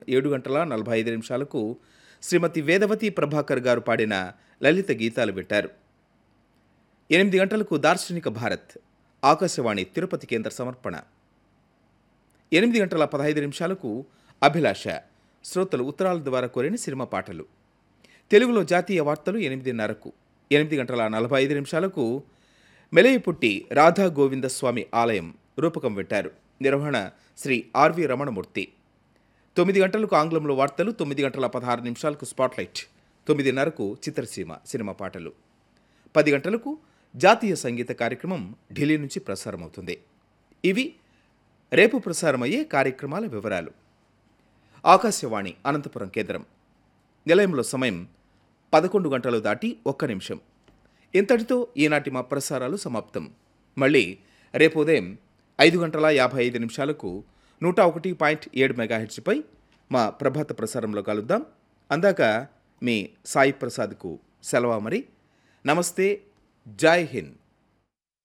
ఏడు గంటల నలభై ఐదు నిమిషాలకు శ్రీమతి వేదవతి ప్రభాకర్ గారు పాడిన లలిత గీతాలు వింటారు ఎనిమిది గంటలకు దార్శనిక భారత్ ఆకాశవాణి తిరుపతి కేంద్ర సమర్పణ ఎనిమిది గంటల పదహైదు నిమిషాలకు అభిలాష శ్రోతలు ఉత్తరాల ద్వారా కోరిన సినిమా పాటలు తెలుగులో జాతీయ వార్తలు ఎనిమిదిన్నరకు ఎనిమిది గంటల నలభై ఐదు నిమిషాలకు మెలయపుట్టి రాధా గోవిందస్వామి ఆలయం రూపకం వింటారు నిర్వహణ శ్రీ ఆర్వి రమణమూర్తి తొమ్మిది గంటలకు ఆంగ్లంలో వార్తలు తొమ్మిది గంటల పదహారు నిమిషాలకు స్పాట్లైట్ తొమ్మిదిన్నరకు చిత్రసీమ సినిమా పాటలు పది గంటలకు జాతీయ సంగీత కార్యక్రమం ఢిల్లీ నుంచి ప్రసారమవుతుంది ఇవి రేపు ప్రసారమయ్యే కార్యక్రమాల వివరాలు ఆకాశవాణి అనంతపురం కేంద్రం నిలయంలో సమయం పదకొండు గంటలు దాటి ఒక్క నిమిషం ఇంతటితో ఈనాటి మా ప్రసారాలు సమాప్తం మళ్ళీ రేపు ఉదయం ఐదు గంటల యాభై ఐదు నిమిషాలకు నూట ఒకటి పాయింట్ ఏడు మెగాహెడ్స్పై మా ప్రభాత ప్రసారంలో కలుద్దాం అందాక మీ సాయి ప్రసాద్కు సెలవు మరి నమస్తే జై హింద్